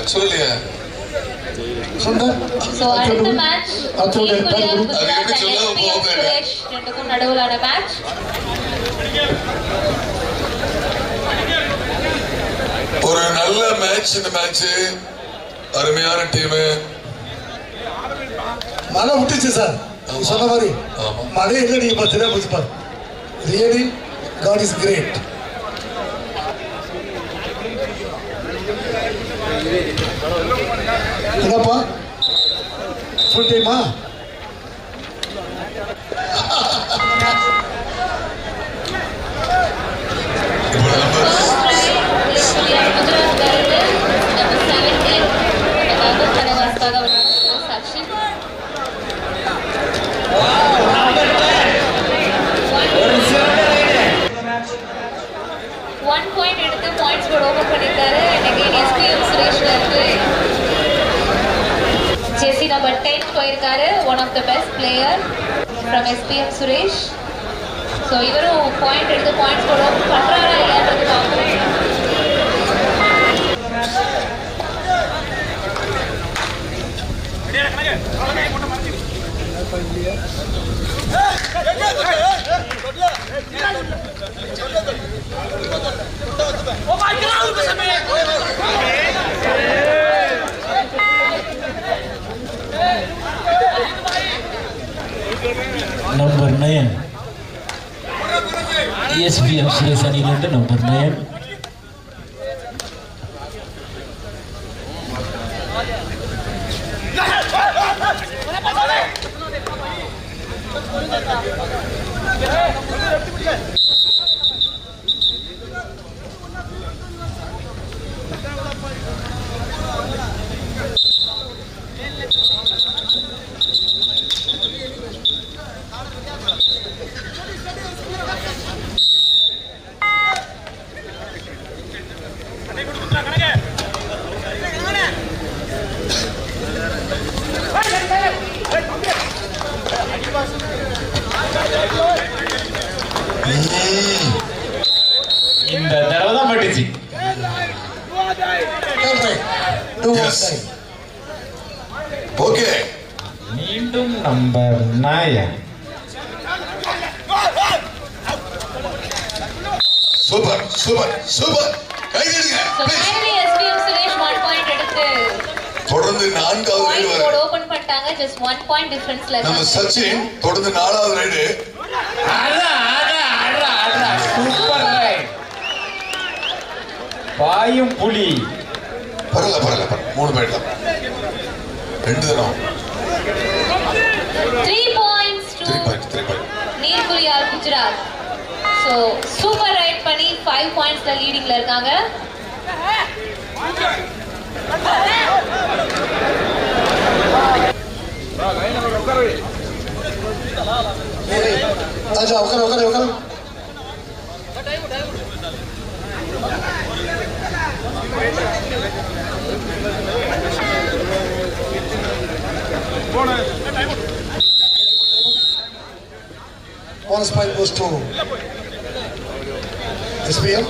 சொல்லலையா சுந்தர் So அடுத்த match அத்தோட ஈக்குவலியா time குஜராத் அது எப்படி and சொல்ல SPM போகுது? சுரேஷ் ரெண்டுக்கும் நடுவிலான மேட்ச் ஒரு நல்ல மேட்ச் இந்த மேட்ச் அருமையான டீம் மழை விட்டுச்சு சார் நீ சொன்ன மாதிரி ஆமா. மழை இல்லை நீங்க பார்த்தீங்கன்னா புரிஞ்சு பாரு ரியலி காட் இஸ் கிரேட் என்னப்பா ஃபுல் டைமா ஈக்குவலியா குஜராத் வருது நம்பர் செவன்டீன் பாபு கனவாஸ்காக வந்திருக்காங்க சச்சின் ஒன் பாயிண்ட் எடுத்து பாயிண்ட்ஸ் போர்டு ஓபன் பண்ணிருக்காரு அண்ட் அகைன் எஸ்பிஎம் சுரேஷ்ல இருந்து ஜெசி நம்பர் டென் போயிருக்காரு one of the best player from SPM Suresh so இவரும் பாயிண்ட் எடுத்து பாயிண்ட்ஸ் போர்டு ஓபன் பண்றாரா இல்லையான்றது பார்ப்போம் நம்பர் நயன் எஸ்பிஎம் சுரேஷ் அணியிலிருந்து நம்பர் நயன் இந்த தடவை தான் பட்டுச்சு Yes. ஓகே மீண்டும் number nine super super super கைதடுங்க so please. Finally SPM Suresh one point எடுத்து தொடர்ந்து நான்காவது ரைடு பாயிண்ட் போர்டு வர ஓபன் பண்ணிட்டாங்க ஜஸ்ட் ஒன் பாயிண்ட் டிஃபரன்ஸ்ல நம்ம இருக்காங்க சச்சின் தொடர்ந்து நாலாவது ரைடு சூப்பர் பாயும் புலி பரவாயில்ல பரவாயில்ல பரவாயில்ல. மூணு போயிடலாம் ரெண்டு தினம் three points to three point three point நீர்குரியார் குஜராத் ஸோ சூப்பர் ரைட் பண்ணி ஃபைவ் பாயிண்ட்ஸ்ல லீடிங்ல இருக்காங்க अच्छा उकर उकर उकर Bonus point goes to SPM.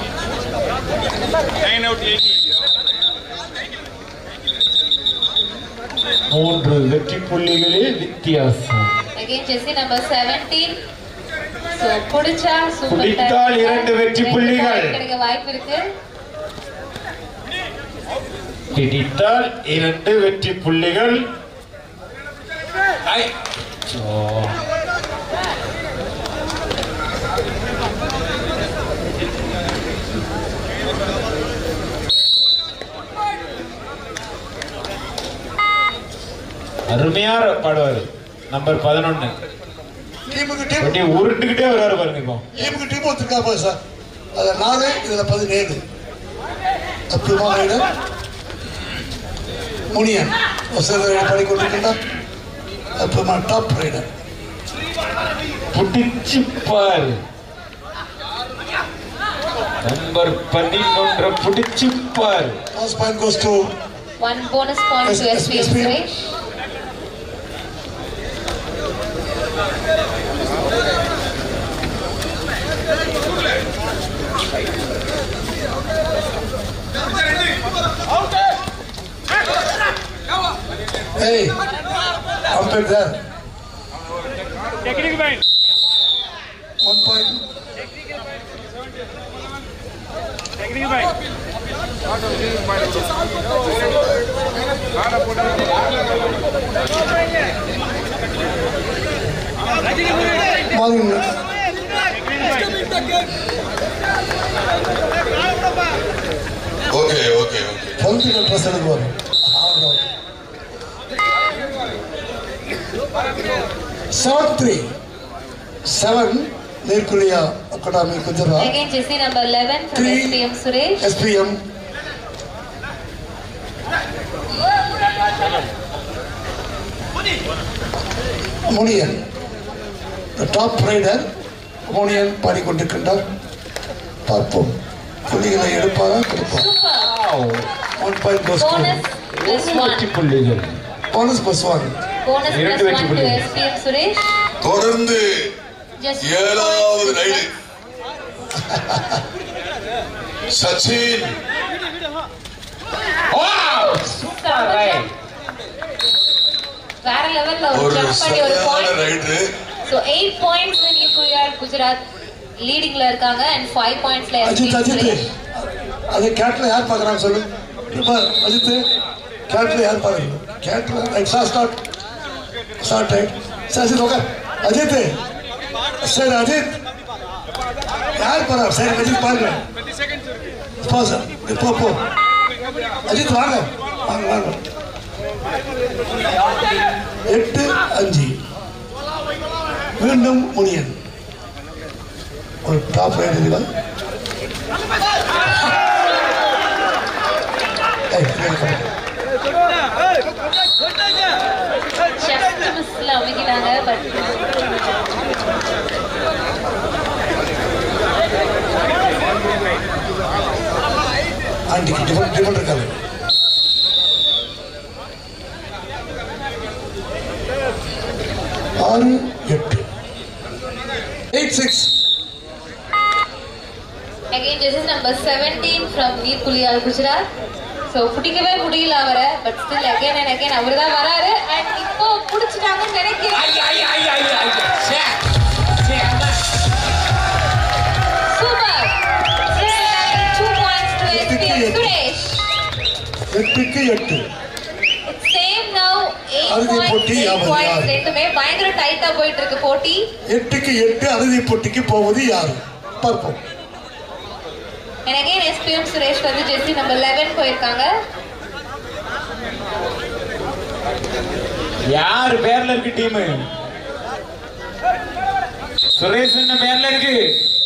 மூன்று வெற்றி புள்ளிகளே வித்தியாசம் அகைன் ஜெஸ்ஸி நம்பர் செவன்டீன் ஸோ பிடிச்சா சூப்பர் பிடித்தால் இரண்டு வெற்றி புள்ளிகள். கிடைக்க வாய்ப்பு இருக்கு பிடித்தால் இரண்டு வெற்றி புள்ளிகள் ஐ. ஓ. அருமையா பாடுவாரு நம்பர் பதினொன்னு டீமுக்கு டீம் அப்படியே உருட்டுக்கிட்டே வர்றாரு பாருங்க இப்போ டீமுக்கு டீம் ஒருத்தருக்கா சார் அதில் நாலு இதில் பதினேழு அற்புதமான ரைடர் முனியன் ஒரு சில ரைடர் பண்ணிக்கொண்டிருக்கின்றார் அற்புதமான டாப் ரைடர் புடிச்சு பாரு நம்பர் பன்னிரொன்று புடிச்சு பாரு Last point goes to one bonus point to Yes, SPM SPM. Suresh Hey, umpire there. Technical point. One point. Technical point. Morning. Okay okay okay political dress எடுக்குவார் seven three seven நேர்குழியா academy Gujarat Again, jersey number 11 from Three. SPM Suresh. SPM Muniyan top raider Muniyan பாடிக்கொண்டிருக்கின்றார் பார்ப்போம் புள்ளிகளை எடுப்பாரா கொடுப்பார் Super. One point goes Bonus plus வெற்றி 1. புள்ளிகள் bonus plus one Bonus plus இரண்டு வெற்றி 1 to புள்ளிகள். SPM Suresh. தொடர்ந்து Just ஏழாவது ரைடு சச்சின் சூப்பர் ரைட் வேற லெவல்ல ஒரு ஒரு ஜம்ப் பண்ணி ஒரு சரியான point raid so 8 points new குரியார் குஜராத் லீடிங்ல இருக்காங்க அண்ட் 5 பாயிண்ட்ஸ்ல அஜித் SPM அஜித் Suresh. அது கேட்ல யார் பார்க்கறாங்க சொல்லு இப்ப அஜித் கேட்ல யார் பார்க்கறாங்க கேட்ல raid start start start raid சரி அஜித் ஓகே அஜித் சரி அஜித் யார் பாரு சரி அஜித் பாருங்க போ சார் போ போ அஜித் வாங்க வாங்க வாங்க எட்டு அஞ்சு மீண்டும் முனியன் ஒரு டாப் ரைடர் ஏய், இங்க come on. ஜஸ்ட் மிஸ்ல அமைக்கிட்டாங்க பட் ஆண்டிக்கு டிஃபன் டிஃபன் இருக்காது ஆறு எட்டு eight six again this is number 17 from நீர் குலியார் குஜராத் சோ பிடிக்கவே முடியல அவரை but still again and again அவர் தான் வராரு அண்ட் இப்போ பிடிச்சிட்டாங்கன்னு நினைக்கிறேன் super two points to SPM Suresh எட்டுக்கு எட்டு சேம் நவ் அறுதி போட்டி 8 யாவது பாயிண்ட்ஸ் யார்? ரெண்டுமே பயங்கர டைட்டா போயிட்டு இருக்கு போட்டி எட்டுக்கு எட்டு அறுதி போட்டிக்கு போவது யாரு பார்ப்போம் And again SPM சுரேஷ் வந்து ஜெர்சி நம்பர் 11 போயிருக்காங்க யார் பேர்ல இருக்கு டீம் சுரேஷ் என்ன பேர்ல இருக்கு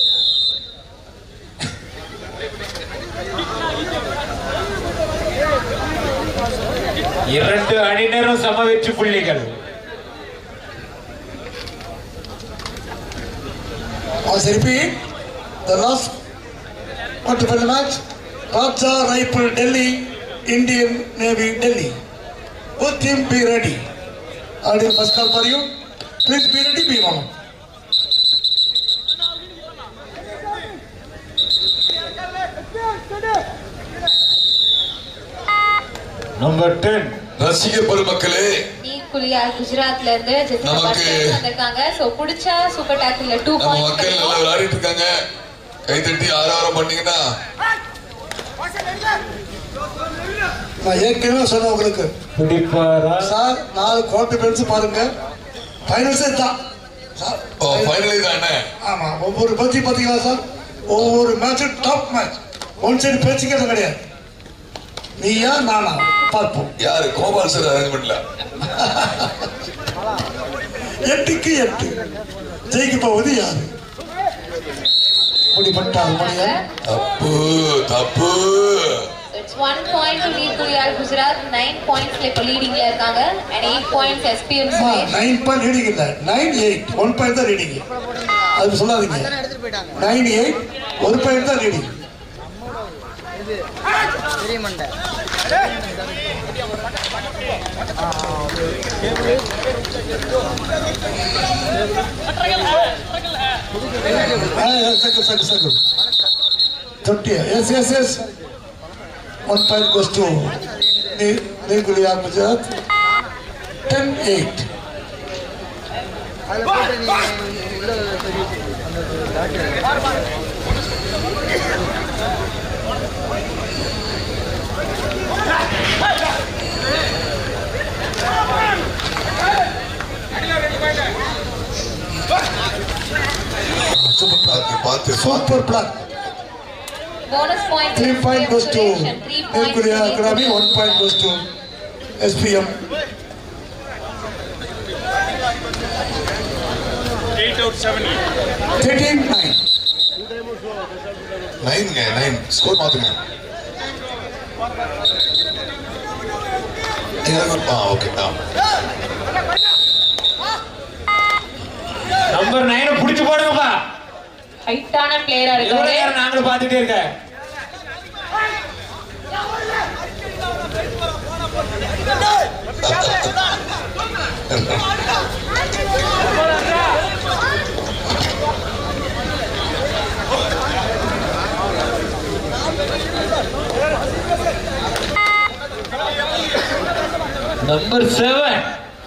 இரண்டு அணியினரும் சம வெற்றி புள்ளிகள் As I repeat, the last quarterfinal match, Raja Raipur Delhi, Indian Navy Delhi. Both team be ready. Audio first call for you. Please be ready, be on. Number ten ரசிகர் பெருமக்களே நீர் குலியார் குஜராத்ல இருந்து ஜெர்சி நம்பர் நமக்கு- 10 வந்திருக்காங்க so பிடிச்சா super டாக்கிள்ல 2 நம்ம points மக்கள் நல்லா கிடைக்கும் விளையாடிட்டு இருக்காங்க கை தட்டி ஆரவாரம் பண்ணீங்கன்னா நான் ஏற்கனவே சொன்னேன் உங்களுக்கு பிடிப்பாரா சார் நாலு குவார்டர் பேர்ஸ் பாருங்க ஃபைனல்ஸே தான் சார் ஓ ஃபைனலி தானே ஆமா ஒவ்வொரு பத்தி பாத்தீங்களா சார் ஒவ்வொரு மேட்சும் டாப் மேட்ச் ஒன் சைடு பேச்சுக்கே கிடையாது நீயா நானா பார்ப்போம் யாரு கோபால் சார் அரேஞ்ச்மெண்ட்ல எட்டுக்கு எட்டு ஜெயிக்க போவது யாரு முடிப்பட்டார் மணியா தப்பு தப்பு இட்ஸ் 1 பாயிண்ட் டு நீர் குலியார் குஜராத் 9 பாயிண்ட்ஸ்ல இப்ப லீடிங்ல இருக்காங்க and 8 points SPM Suresh nine point leading இல்ல நைன் எயிட் ஒன் பாயிண்ட் தான் ரீடிங் அது சொல்லாதீங்க நைன் எயிட் ஒரு பாயிண்ட் தான் ரீடிங் தெரியுமண்ட second, second, second. Thirty. Yes, yes, yes. One point goes to Nirgulia Gujarat. Ten eight super பார்த்து பார்த்து super block Bonus point. Three point goes to Suresh and three points. மேற்குரிய to academy Neetu. One point goes to SPM Eight out seven. Thirteen nine நைன்ங்க nine score மாத்துங்க எனக்கு ஆ okay ஆ number நைனை புடிச்சு போடுங்கப்பா ஹைட்டான பிளேயரா எவ்வளவு இருக்காரு நேரம் நாங்களும் பார்த்துட்டே இருக்க நம்பர் செவன்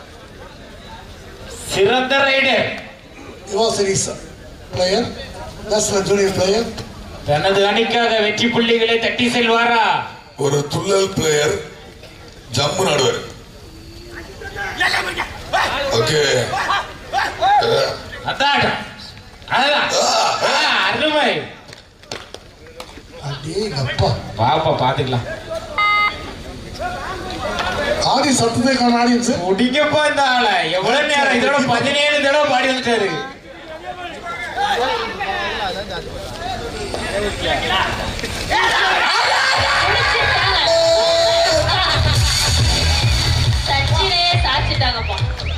சிறந்த ரைடர் யுவாசரிஸ் பிளேயர் நேஷனல் ஜூனியர் பிளேயர் தனது அணிக்காக வெற்றி புள்ளிகளை தட்டி செல்வாரா ஒரு துள்ளல் பிளேயர் ஜம்பு நடுவர் ஓகே அதான் அதான் ஆ, அருமை அடே அப்பா பாப்பா பாத்துக்கலாம் ஆடி சத்தத்தை காண ஆடியன்ஸ் முடிங்கப்பா இந்த ஆளை எவ்வளவு நேரம் இதோட பதினேழு தடவை பாடி வந்துட்டாரு சச்சினே சாச்சிட்டாங்கப்பா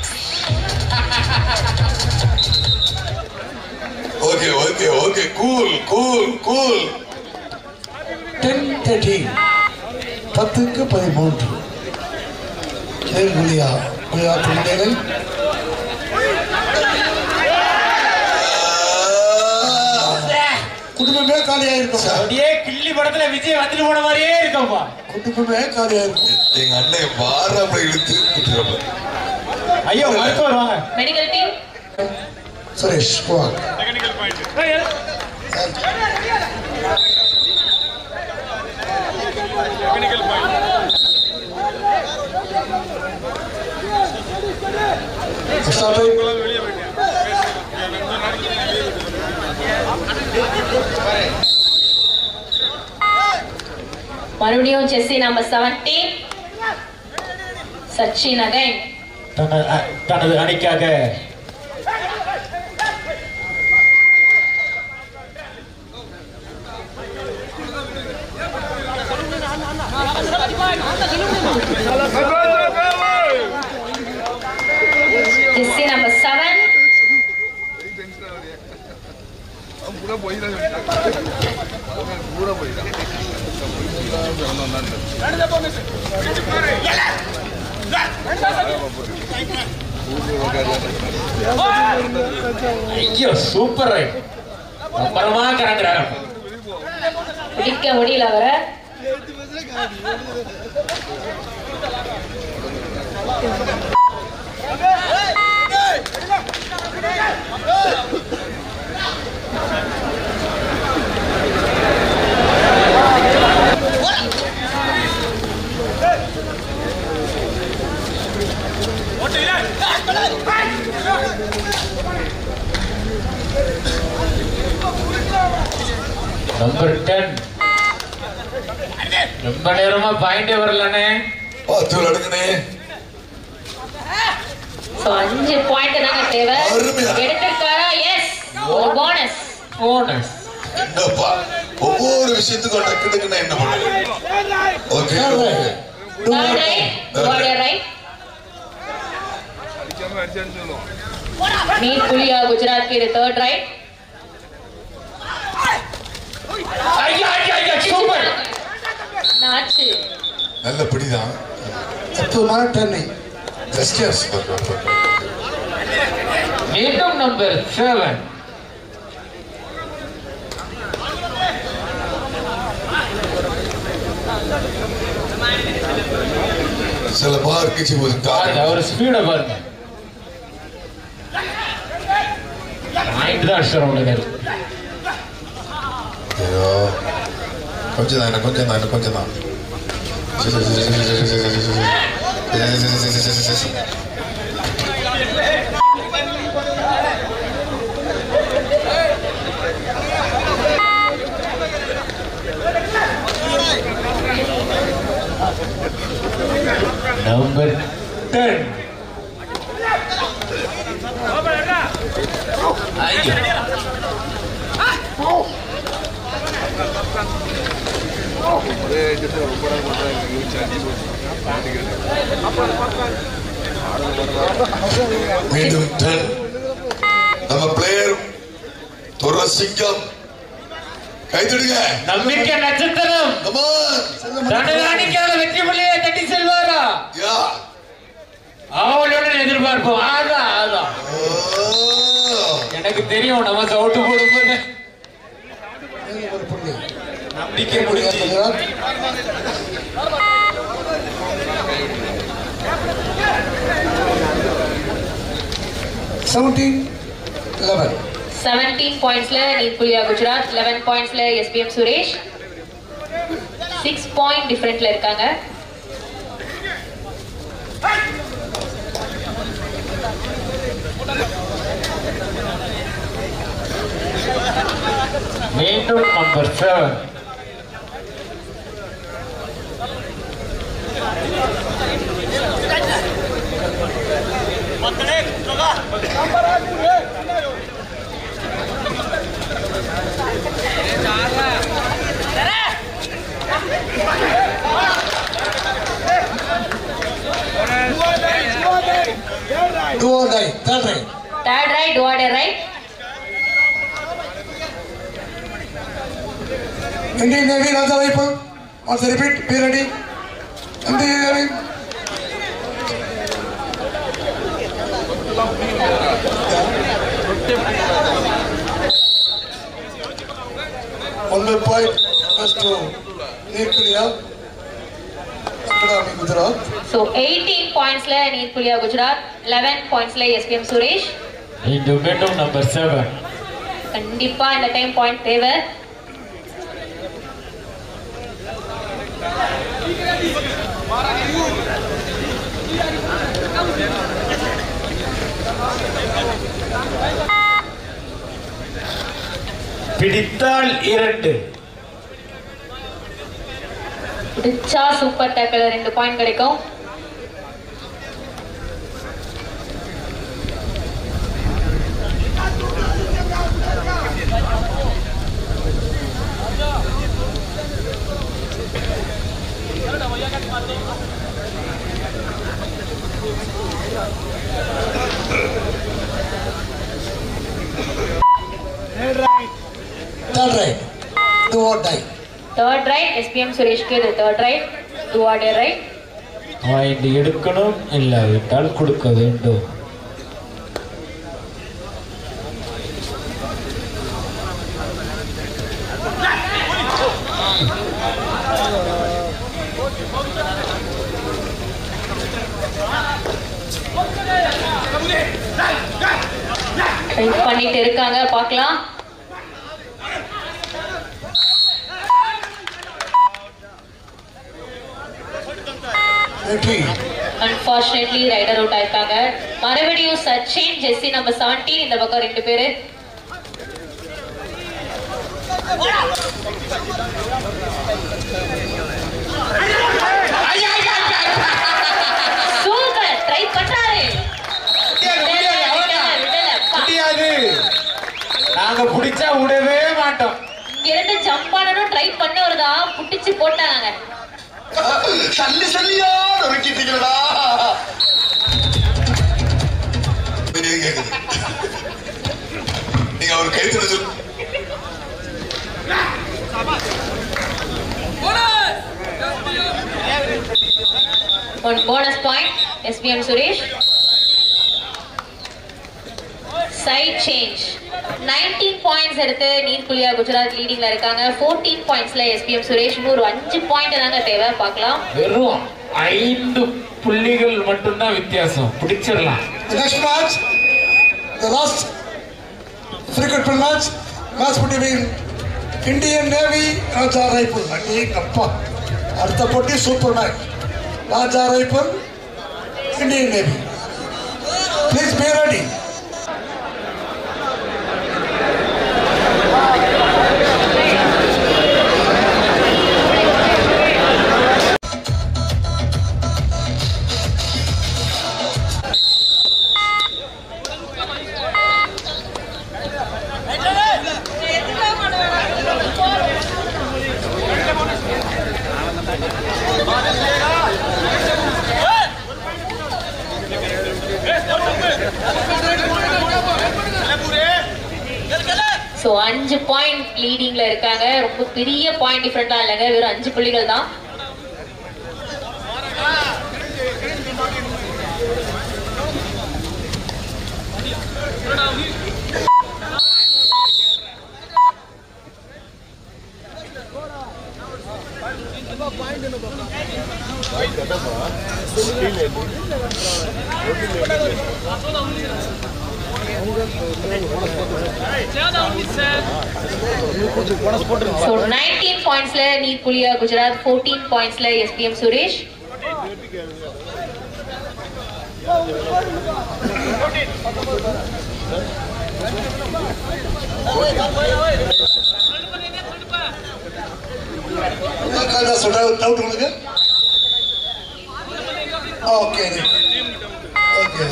okay okay okay cool cool cool ten thirteen பத்துக்கு பதிமூன்று கேள்வியா விளையாட்டு நிலைகள் குடும்பமே காலியா இருக்கும் அப்படியே கிள்ளி படத்துல விஜய் வந்துட்டு போன மாதிரியே இருக்கப்பா குடும்பமே காலியா இருக்கும் எங்க அண்ணன் வாராப்ப இழுத்து விட்டுறப்ப ஐயோ மருத்துவர் வாங்க medical team Suresh Kumar Technical point. Technical point. Start time வெளியே போயிட்டேன் மறுபடியும் செஸ்ஸி நம்பர் செவன்டீன் சச்சின் அகைன் தன- அ- தனது அணிக்காக செஸ்ஸி நம்பர் செவன் पूरा वही रहा पूरा वही ஐயோ சூப்பர் ரைட் அப்புறமா கறங்குறாரு பிடிக்க முடியல அவரை நம்பர் டென் ரொம்ப நேரமா பாயிண்டே வரலனே பார்த்து விளையாடுங்கண்ணே சோ அஞ்சு பாயிண்ட் தாங்க தேவை அருமையா. எடுத்திருக்காரா எஸ் ஒரு போனஸ் போனஸ் என்னப்பா ஒவ்வொரு விஷயத்துக்கும் டக்குன்னு என்ன பண்ணுங்க okay third raid what raid अड़चन चलो மீட் புலியா குஜராத் के थर्ड राइट ஐயா ஐயா ஐயா சூப்பர் நாச்சு நல்ல பிடிதான் அற்புதமான டர்னிங் ஜஸ்ட் எஸ் மீண்டும் நம்பர் செவன் சில பார் கிச்சு போது பாருங்க அவர் ஸ்பீட பாருங்க பாயிண்ட் தான் அடிச்சார் உங்களுக்கு ஐயோ கொஞ்சம் தான் இன்னும் கொஞ்சம் தான் இன்னும் கொஞ்சம் தான் நம்பர் டென் ஒரே இடத்துல ரொம்ப நேரம் பண்றாங்க யூஸ் ஆகி மீண்டும் டென் நம்ம பிளேயர் துர சிங்கம் கைத்தடுங்க நம்பிக்கை நட்சத்திரம் Come on. தனதானிக்காக வெற்றி புள்ளியை தட்டி செல்வாரா யா அவளுடன் எதிர்பார்ப்போம் ஆதான் ஆதான் Oh. எனக்கு தெரியும் நம்ம சவுட்டு போடும்போது ஒரு புள்ளி நம்பிக்கை முடிஞ்சு செவன்டீன் லெவன் செவன்டீன் பாயிண்ட்ஸ்ல நீர்குலியா குஜராத் லெவன் பாயிண்ட்ஸ்ல எஸ்பிஎம் சுரேஷ் சிக்ஸ் பாயிண்ட் டிஃபரெண்ட்ல இருக்காங்க மீண்டும் number seven do or die third raid third raid டுவாடே raid Indian Navy Raja Rifle. Once I repeat, be ready. Indian Navy. One more point goes to Nirkulia. Akadami Gujarat. So eighteen பாயிண்ட்ஸ்ல Nirkulia Gujarat eleven பாயிண்ட்ஸ்ல SPM Suresh மீண்டும் மீண்டும் number seven கண்டிப்பா இந்த time point தேவை பிடித்தால் இரண்டு பிடிச்சா சூப்பர் டேக்கில் ரெண்டு பாயிண்ட் கிடைக்கும் Third right. Do or die. Third raid SPM சுரேஷ்க்கு இது தேர்ட் ரைட் டுவாடே ரைட் பாயிண்ட் எடுக்கணும் இல்லாவிட்டால் கொடுக்க வேண்டும் ட்ரை பண்ணிட்டு இருக்காங்க பார்க்கலாம் Entry. அன்பார்ச்சுனேட்லி ரைடர் அவுட் ஆயிருக்காங்க மறுபடியும் சச்சின் ஜெஸ்ஸி நம்பர் செவன்டீன் இந்த பக்கம் ரெண்டு பேரு சூப்பர் ட்ரை பண்றாரு விடல, விடல, விடல. பா. முடியாது நாங்க பிடிச்சா விடவே மாட்டோம் இங்க இருந்து ஜம்ப் பண்ணணும் ட்ரை பண்ணவர் தான் புட்டிச்சு போட்டாங்க சல்லி சல்லியா நொறுக்கிட்டீங்களா பெரிய கேக்குது நீங்க அவர் கைத்தட சொல்லு one bonus point SPM Suresh side change 19 points எடுத்து நீர்குலியா குஜராத் லீடிங்ல இருக்காங்க 14 பாயிண்ட்ஸ்ல எஸ்பிஎம் சுரேஷ் இன்னும் ஒரு அஞ்சு பாயிண்ட் தாங்க தேவை பார்க்கலாம் வெறும் ஐந்து புள்ளிகள் மட்டும்தான் வித்தியாசம் பிடிச்சிடலாம் The next match, the last cricket match, match between Indian Navy Raja rifle அடி அப்பா அடுத்த போட்டி super match Raja rifle Indian Navy please be ready so அஞ்சு பாயிண்ட் லீடிங்ல இருக்காங்க ரொம்ப பெரிய பாயிண்ட் டிஃபரெண்ட்லாம் இல்லைங்க வெறும் அஞ்சு புள்ளிகள் தான் ஸோ நைன்டீன் பாயிண்ட்ஸ்ல நீட் புலியா குஜராத் ஃபோர்டீன் பாயிண்ட்ஸ்ல எஸ்பிஎம் சுரேஷ் சொல்ற டவுட் உங்களுக்கு ஓகே ஓகே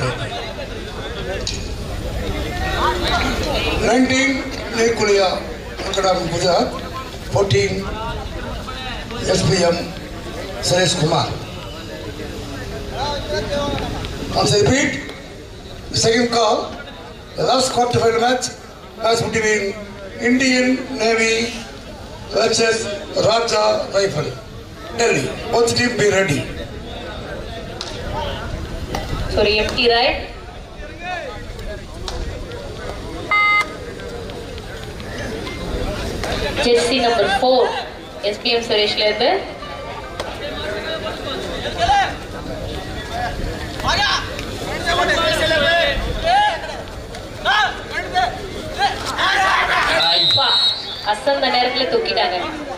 நைன்டீன் லேக்குலியா academy Gujarat fourteen SPM Suresh Kumar Once I repeat, the second call, the last quarterfinal match, match between Indian Navy versus Raja Rifle. Delhi, both team be ready. Sorry empty raid jersey number four SPM சுரேஷ்ல இருந்து அப்பா, அசந்த நேரத்துல தூக்கிட்டாங்க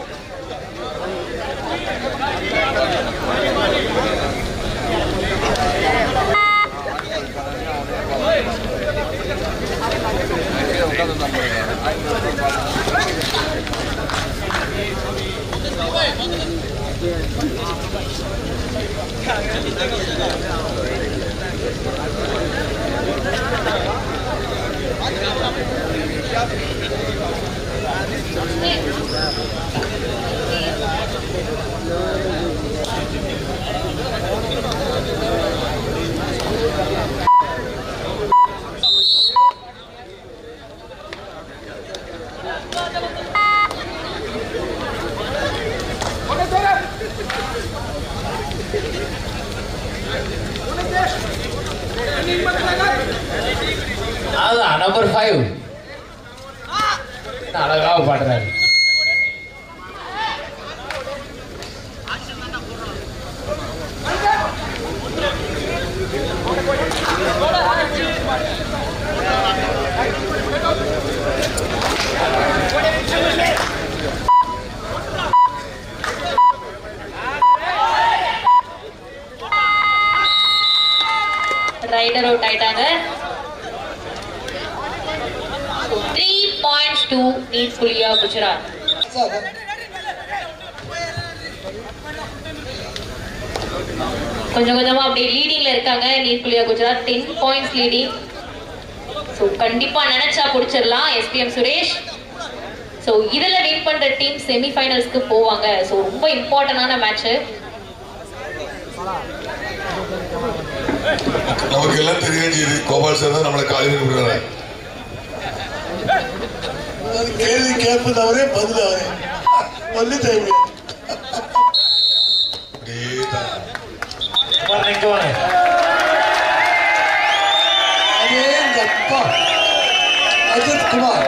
அதான் number five அழகாக பாடுறாரு raider out ஆயிட்டாங்க three points to நீட் புலியா குஜராத் Sir, கொஞ்சம் கொஞ்சமா அப்படியே லீடிங்ல இருக்காங்க நீட் புலியா Gujarat ten points leading so கண்டிப்பா நினைச்சா பிடிச்சிடலாம் எஸ்பிஎம் சுரேஷ் ஸோ இதுல வின் பண்ற டீம் செமிஃபைனல்ஸ்க்கு போவாங்க ஸோ ரொம்ப இம்பார்ட்டன்டான மேட்ச் நமக்கு எல்லாம் தெரிய வேண்டியது கோபால் சார் தான் நம்மளை காலி பண்ணி விடுறாரு அது கேள்வி கேட்பது அவரே பதில் அவரே சொல்லி தேவை அப்படியே தான். நிற்கவானே அதே இந்த அப்பா அஜித் குமார்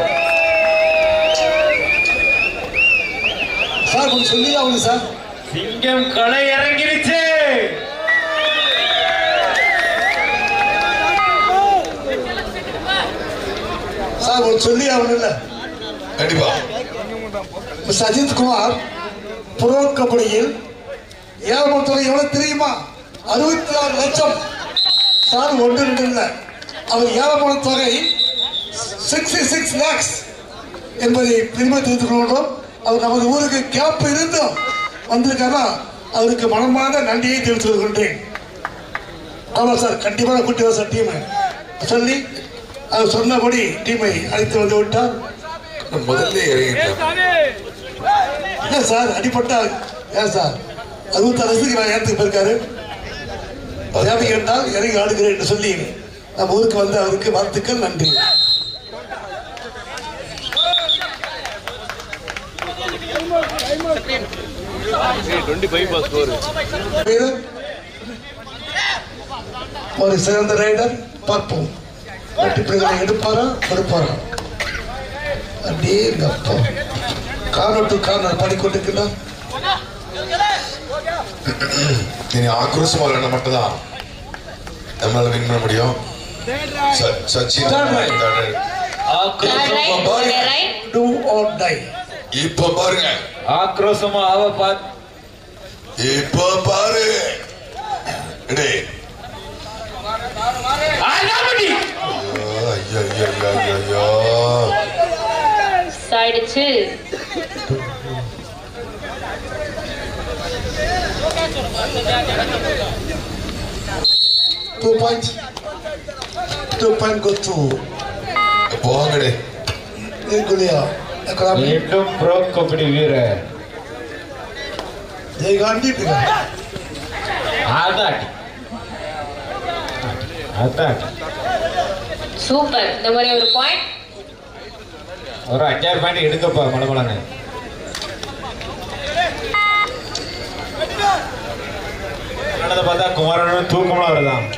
சார் கொஞ்சம் சொல்லி ஆகணும் சார் சிங்கம் களை இறங்கிருச்சு சொல்லி ஆகணும்ல கண்டிப்பா மிஸ்டர் அஜித் குமார் புரோ கபடியில் ஏழாம் தொகை எவ்வளவு தெரியுமா அறுபத்தி ஆறு லட்சம் சார் ஒன்று ரெண்டு இல்லை அவர் ஏழாம் தொகை சிக்ஸ்டி சிக்ஸ் லேக்ஸ் என்பதை பெருமை தெரிவித்துக் கொள்கிறோம் அவர் நமது ஊருக்கு கேப் இருந்தும் வந்திருக்காரா அவருக்கு மனமார்ந்த நன்றியை தெரிவித்துக் கொள்கின்றேன் ஆமாம் சார் கண்டிப்பாக கூட்டி வர சார் டீமை சொல்லி அவர் சொன்னபடி டீமை அழைத்து வந்து விட்டார் முதல்ல இறங்கிட்டேன் ஏன் சார் அடிப்பட்டா ஏன் சார் அறுபத்தாறு வருஷத்துக்கு நான் ஏற்றுக்கு போயிருக்காரு தேவை என்றால் இறங்கி ஆடுகிறேன் என்று சொல்லி நம்ம ஊருக்கு வந்து அவருக்கு வாழ்த்துக்கள் நன்றி டுவெண்ட்டி ஃபைவ் பாஸ் ஸ்கோர் பேரு ஒரு சிறந்த ரைடர் பார்ப்போம் வெற்றிப்பிள்ளைகளை எடுப்பாரா கொடுப்பாரா அப்படியே எங்க அப்பா கார்னர் டு கார்னர் பாடிக்கொண்டிருக்கிறார் இனி ஆக்ரோஷமா விளையாட மட்டும்தான் நம்மளால வின் பண்ண முடியும் ச- Sachin Third right. third right. Third right, இப்ப பாருங்க. third right. Do or die இப்ப பாருங்க ஆக்ரோஷமா அவ பார்த்து இப்ப பாரு டேய். ஆடாமடி ஐயோ, ஐயோ, ஐயோ, ஐயோ, ஐயோ. ஆயிடுச்சு two point two point go to போங்க டேய். குலியா எக்கனாமி மீண்டும் ப்ரோ கபடி வீரர் ஜெயகாந்தி பிகா ஆதாட்டி ஆதாட்டி சூப்பர் இந்த மாதிரி ஒரு பாயிண்ட் ஒரு அஞ்சாறு பாயிண்ட் எடுக்கப்பா மலமலன்னு நடந்த பார்த்தா குமாரனும் தூக்கம்லாம் வருதான்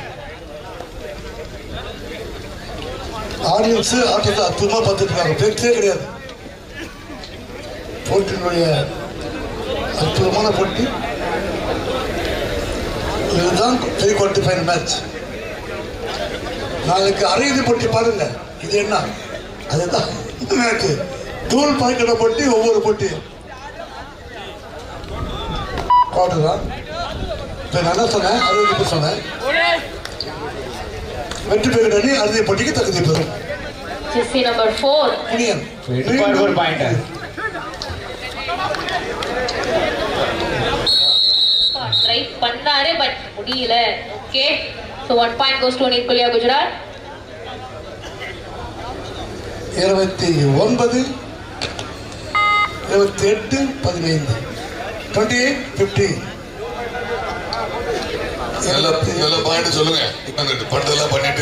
ஆடியன்ஸ் ஆட்டத்தை அற்புதமாக பார்த்துட்டு இருக்காங்க பேச்சே கிடையாது போட்டியினுடைய அற்புதமான போட்டி இதுதான் த்ரீ குவார்டர் ஃபைனல் மேட்ச் நாளைக்கு அரையிறுதி போட்டி பாருங்க இது என்ன அதுதான் மேட்ச் தூள் பாய்க்கிற போட்டி ஒவ்வொரு போட்டியும் குவார்டர் தான் இப்போ நான் என்ன சொன்னேன் அறுபது பேர் சொன்னேன் வெற்றி பெறுகிற அணி அறுதி போட்டிக்கு தகுதி பெறும் ஜெர்சி நம்பர் ஃபோர் புனியன் எடுப்பார் ஒரு பாயிண்ட் ட்ரை பண்ணாரு பட் முடியல okay so one point goes to Nirkulia Gujarat இருபத்தி ஒன்பது இருபத்தி எட்டு பதினைந்து டுவெண்ட்டி எயிட் ஃபிஃப்டி நல்ல நல்ல பாயிண்ட் சொல்லுங்க இப்ப இந்த படத்தெல்லாம் பண்ணிட்டு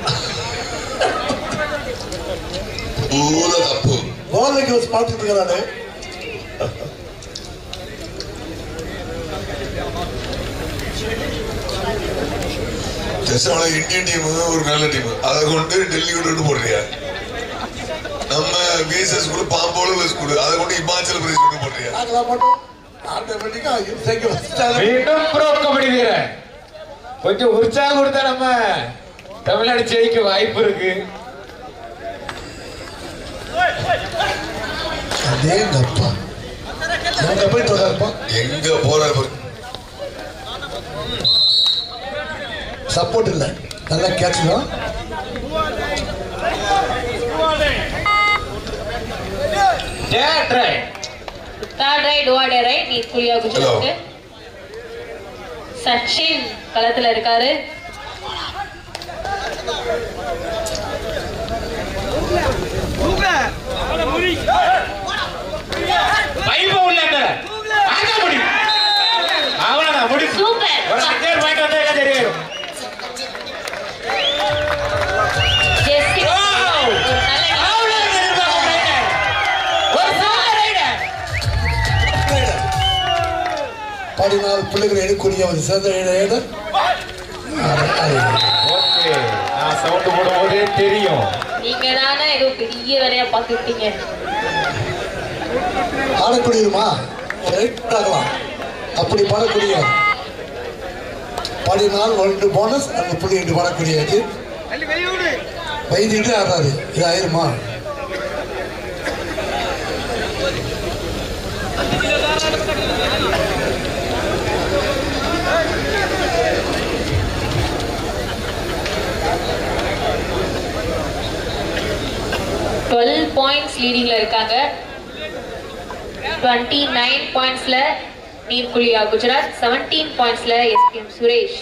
பூரா தப்பு பாலுக்கு வச்சு பார்த்துட்டு இருக்கிறாரு டெஸ்டால இந்தியன் டீம் ஒரு நல்ல டீம் அதை கொண்டு டெல்லி கொண்டு போடுறியா நம்ம விஎஸ்எஸ் ஸ்கூல் பாம்போல ஸ்கூல் அதை கொண்டு இமாச்சல பிரதேஷ் கொண்டு போடுறியா நாங்களாம் மட்டும் ஆட்டோமேட்டிக்கா சேர்க்க வச்சுட்டாரு மீண்டும் ப்ரோ கபடி வீரர் கொஞ்சம் உற்சாகம் கொடுத்தா நம்ம தமிழ்நாடு ஜெயிக்க வாய்ப்பு இருக்கு அதே எங்க அப்பா எங்க போய் தொடர்ப்பா எங்க போறாரு பாரு. சப்போர்ட் இல்லை நல்ல கேட்ச் தான் தேர்ட் ரைட் தேர்ட் ரைட் ஓடே ரைட் நிர்குலியா குஜராத் சச்சின் களத்துல இருக்காரு வைபவ் உள்ள ஆக முடியும் அவ்வளவுதான் முடியும் சூப்பர் ஒரு அஞ்சாறு பாயிண்ட் வந்தா எல்லாம் தெரியும் ஜெர்சி ஒரு நல்ல அவ்வளவு எதிர்பார்க்க மாட்டேன். ஒரு சூப்பர் ரைடர் பதினாலு பிள்ளைகளை எடுக்கக்கூடிய ஒரு சிறந்த இளைஞர் ஓகே நான் சவுண்ட் போடும்போதே தெரியும் நீங்க தானே ஏதோ பெரிய வேலையா பார்த்துட்டீங்க ஆடக்கூடியதுமா ரைட் ஆகலாம் அப்படி பாடக்கூடிய பதினாலு ஒன்று போனஸ் அந்த புள்ளி என்று பாடக்கூடியது வைத்திட்டு ஆடுறாரு இது ஆயிருமா லீடிங்ல இருக்காங்க டுவெண்ட்டி நைன் பாயிண்ட்ஸ்ல நீர்குழியா குஜராத் செவன்டீன் பாயிண்ட்ஸ்ல எஸ்பிஎம் சுரேஷ்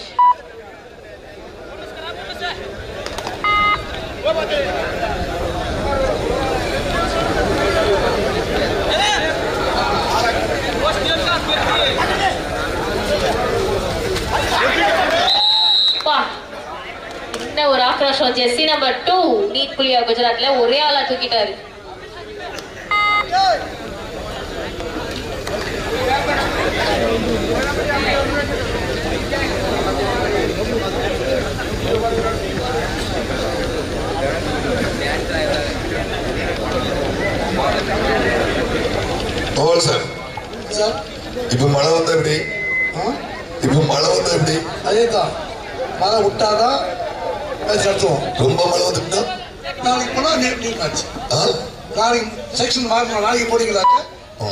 அப்பா, என்ன ஒரு ஆக்ரோஷம் ஜெஸ்ஸி நம்பர் டூ நீட் குழியா குஜராத்ல ஒரே ஆளா தூக்கிட்டாரு பவல் சார் சார் இப்ப மழை வந்தா எப்படி ஆ இப்ப மழை வந்தா எப்படி அதே தான் மழை விட்டாதான் மேட்ச் நடத்துவோம் ரொம்ப மழை வந்துட்டா நாளைக்கு போனால் நீட் நீட் மேட்ச் ஆ? நாளைக்கு செக்ஷன் மாறணும் நாளைக்கு போனீங்களாக்க ஆ.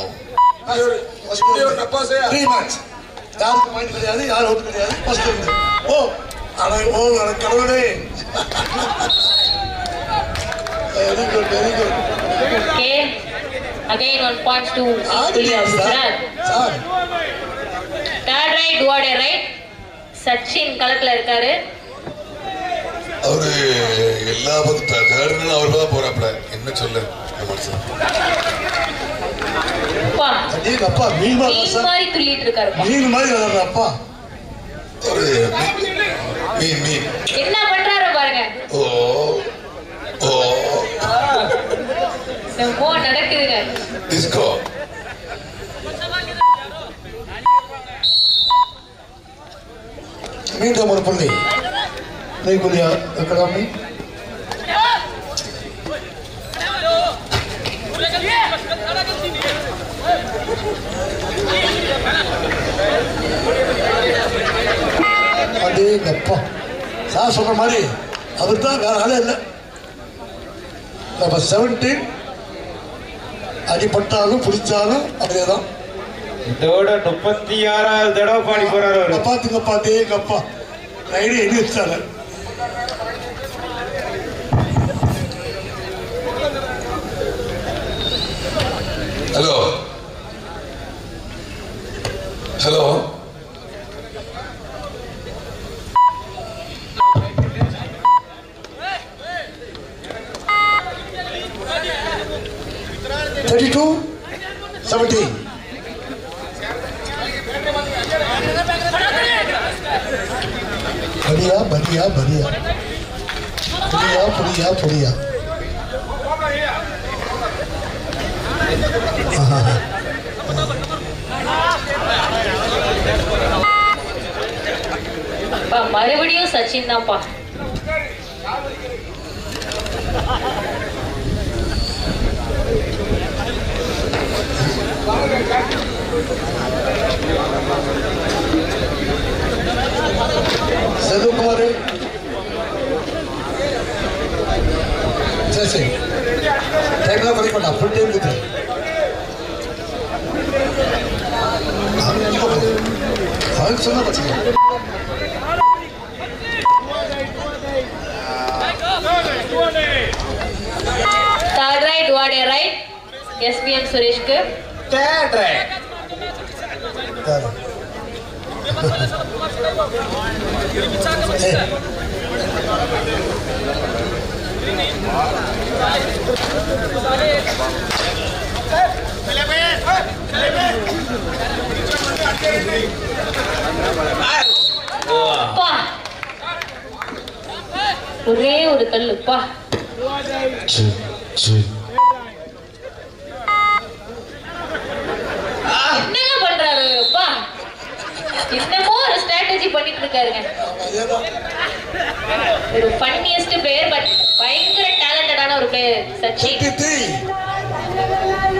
த்ரீ மேட்ச் யாருக்கு பாயிண்ட் கிடையாது யாரும் அவுட் கிடையாது ஃபர்ஸ்ட் இருந்து ஓ அட ஓ அட கடவுளே very good very good okay again one point to நீட் குழியா குஜராத் சார் தேர்ட் ரைட் டுவாடே ரைட் சச்சின் களத்துல இருக்காரு அவரு எல்லா பக்கம் தேர்டுன்னு அவர் தான் போறாப்ல என்ன சொல்ல இந்த மனுஷன் அப்பா அடேங்க அப்பா மீன் மாதிரி மீன் சார் மாதிரி துள்ளிட்டு இருக்காருப்பா மீன் மாதிரி வளர்ற அப்பா ஒரு மீன் மீன் என்ன பண்றாரு பாருங்க ஓ ஓ என்னமோ நடக்குதுங்க டிஸ்கோ மீண்டும் ஒரு புள்ளி நெய்குலியா அகாடமி அடேங்க அப்பா சார் சொல்ற மாதிரி அவர் தான் வேற ஆளே இல்லை நம்ம செவன்டீன் அடிபட்டாலும் பிடிச்சாலும் அதே தான் இதோட முப்பத்தி ஆறாவது தடவை பாடி போறாரு அவரு பாத்துங்கப்பா அடேங்க அப்பா ரைடு எண்ணி வச்சாரு hello hello thirty two seventeen बढ़िया बढ़िया बढ़िया बढ़िया बढ़िया बढ़िया हाँ, हाँ। அப்பா மறுபடியும் சச்சின் தான்ப்பா सेदू कुमार சரி சரி டைம்லாம் குறைக்க மாட்டான் ஃபுல் டைம் கொடுத்து அவன் சொன்னா வச்சுக்கலாம் தேர்ட் ரைட் டுவாடே ரைட் எஸ்பிஎம் சுரேஷ்க்கு தேர்ட் ரைட் யாரு? ஏய், அப்பா ஒரே ஒரு கல்லுப்பா என்னங்க பண்றாரு அப்பா என்னமோ ஒரு ஸ்ட்ராட்டஜி பண்ணிட்டு இருக்காருங்க அதேதான். ஒரு ஃபன்னியஸ்ட் பிளேயர் பட் பயங்கர டேலண்டடான ஒரு player Sachin 53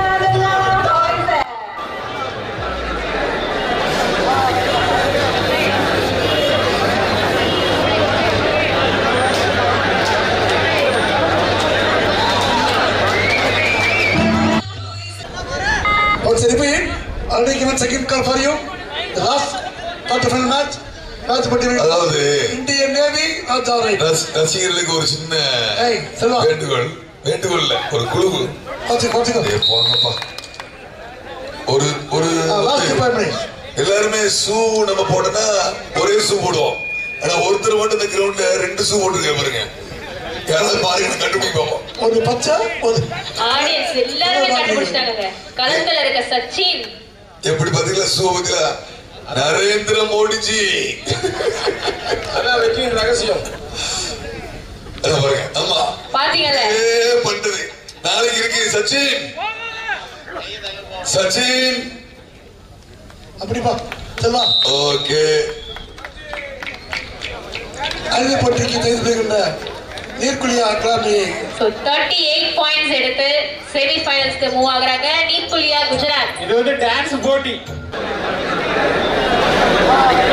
Also repeat, already given second call for you. The last quarterfinal match. Match between அதாவது Indian Navy and the right. ரஸ்- ரசிகர்களுக்கு ஒரு சின்ன ஏய், செல்வா. வேண்டுகோள் வேண்டுகோள் இல்ல ஒரு குழு கொஞ்சம் கொஞ்சம் ஏய், போங்கப்பா ஒரு ஒரு லாஸ்ட் ஃபைவ் மினிட்ஸ் எல்லாருமே ஷூ நம்ம போட்டோம்னா ஒரே ஷூ போடுவோம் ஆனா ஒருத்தர் மட்டும் இந்த கிரவுண்ட்ல ரெண்டு ஷூ போட்டுருக்க பாருங்க யாராவது பாருங்க எனக்கு கண்டுபிடி பார்ப்போம் ஒரு பச்சை ஒரு ஆடியன்ஸ் எல்லாருமே கண்டுபிடிச்சிட்டாங்க களத்துல இருக்க சச்சின் எப்படி பாத்தீங்களா ஷூ பாத்தீங்களா நரேந்திர மோடிஜி அதான் வெற்றியின் ரகசியம் அதான் பாருங்க ஆமா பாத்தீங்கல்ல ஏ பண்றது நாளைக்கு இருக்கு சச்சின் சச்சின் அப்படிப்பா செல்வா ஓகே அறுதி போட்டிக்கு தகுதி பெறுகின்ற Nirkulia academy so thirty eight points எடுத்து செமி ஃபைனல்ஸ்க்கு மூவ் ஆகுறாங்க நீர்குலியா குஜராத் இது வந்து டான்ஸ் போட்டி